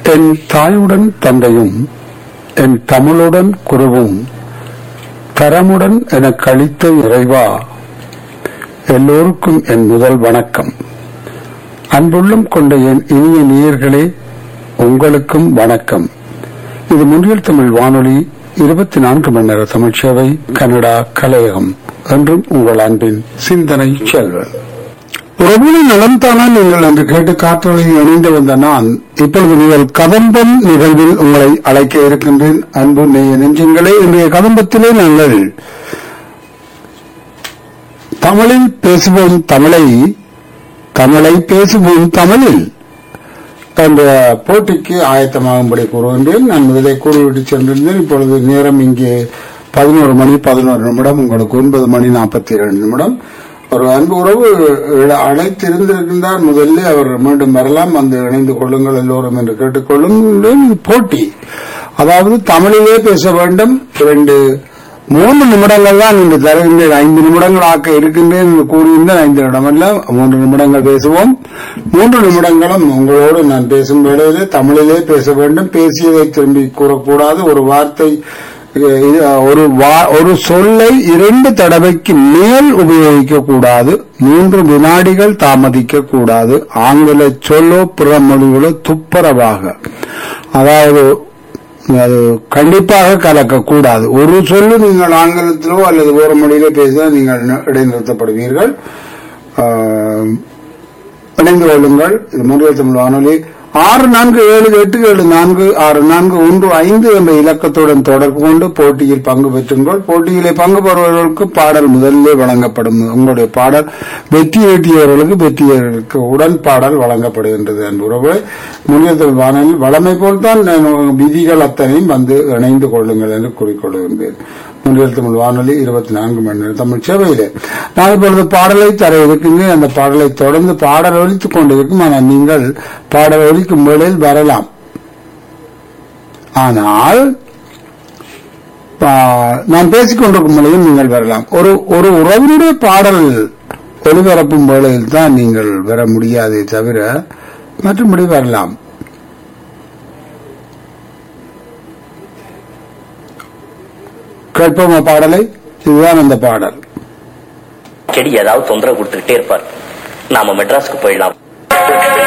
என் தாயுடன் தந்தையும் என் தமிழுடன் குருவும் தரமுடன் என கழித்த இறைவா எல்லோருக்கும் என் முதல் வணக்கம் அன்புள்ளம் கொண்ட என் இனிய நேயர்களே உங்களுக்கும் வணக்கம் இது முன்னில் தமிழ் வானொலி இருபத்தி நான்கு மணி நேர தமிழ் சேவை கனடா கலையகம் என்றும் உங்கள் அன்பின் சிந்தனை செல்வன் உறவுகளை நலம்தானா நீங்கள் என்று கேட்டு காற்றலையில் இணைந்து வந்த நான் இப்பொழுது நீங்கள் கதம்பம் நிகழ்வில் உங்களை அழைக்க இருக்கின்றேன் அன்பு நேய நெஞ்சங்களே இன்றைய கதம்பத்திலே நாங்கள் தமிழில் பேசுவோம் தமிழை தமிழை பேசுவோம் தமிழில் என்ற போட்டிக்கு ஆயத்தமாகும்படி கூறுகின்றேன் நான் இதை கூறிவிட்டு சென்றிருந்தேன் இப்பொழுது நேரம் இங்கே பதினோரு மணி பதினோரு நிமிடம் உங்களுக்கு ஒன்பது மணி நாற்பத்தி இரண்டு நிமிடம் ஒரு அன்பு உறவு அழைத்திருந்திருக்கின்றார் முதல்ல அவர் மீண்டும் வரலாம் வந்து இணைந்து கொள்ளுங்கள் எல்லோரும் என்று கேட்டுக்கொள்ளும் போட்டி அதாவது தமிழிலே பேச வேண்டும் இரண்டு மூன்று நிமிடங்கள் தான் இன்று தருகின்றேன் ஐந்து நிமிடங்கள் ஆக்க இருக்கின்றேன் என்று கூறியிருந்தேன் ஐந்து நிமிடமல்ல மூன்று நிமிடங்கள் பேசுவோம் மூன்று நிமிடங்களும் உங்களோடு நான் பேசும் வேளையிலே தமிழிலே பேச வேண்டும் பேசியதை திரும்பி கூறக்கூடாது ஒரு வார்த்தை ஒரு ஒரு சொல்லை இரண்டு தடவைக்கு மேல் உபயோகிக்க கூடாது மூன்று வினாடிகள் தாமதிக்க கூடாது ஆங்கில சொல்லோ பிற மொழிகளோ துப்புரவாக அதாவது அது கண்டிப்பாக கலக்கக்கூடாது ஒரு சொல்லு நீங்கள் ஆங்கிலத்திலோ அல்லது வேறு மொழியிலோ பேசினால் நீங்கள் இடைநிறுத்தப்படுவீர்கள் இணைந்து கொள்ளுங்கள் இது முன்னில் தமிழ் வானொலி ஆறு நான்கு ஏழு எட்டு ஏழு நான்கு ஆறு நான்கு ஒன்று ஐந்து என்ற இலக்கத்துடன் தொடர்பு கொண்டு போட்டியில் பங்கு பெற்றுங்கள் போட்டியிலே பங்கு பெறுபவர்களுக்கு பாடல் முதலிலே வழங்கப்படும் உங்களுடைய பாடல் வெற்றி ஈட்டியவர்களுக்கு வெற்றியர்களுக்கு உடன் பாடல் வழங்கப்படுகின்றது என்பது முன்னேற்ற வானொலியில் வளமை போல்தான் விதிகள் அத்தனையும் வந்து இணைந்து கொள்ளுங்கள் என்று கூறிக்கொள்கின்றேன் முன்னில் தமிழ் வானொலி இருபத்தி நான்கு மணி நேரம் தமிழ் சேவையிலே நான் இப்பொழுது பாடலை தர இருக்கின்றேன் அந்த பாடலை தொடர்ந்து பாடல் ஒழித்துக் கொண்டிருக்கும் ஆனால் நீங்கள் பாடல் ஒழிக்கும் வேளையில் வரலாம் ஆனால் நான் பேசிக் கொண்டிருக்கும் பொழுதும் நீங்கள் வரலாம் ஒரு ஒரு உறவினுடைய பாடல் ஒளிபரப்பும் வேளையில் தான் நீங்கள் வர முடியாதே தவிர மற்றபடி வரலாம் கேட்போமா பாடலை இதுதான் அந்த பாடல் செடி ஏதாவது தொந்தரவு கொடுத்துக்கிட்டே இருப்பார் நாம மெட்ராஸ்க்கு போயிடலாம்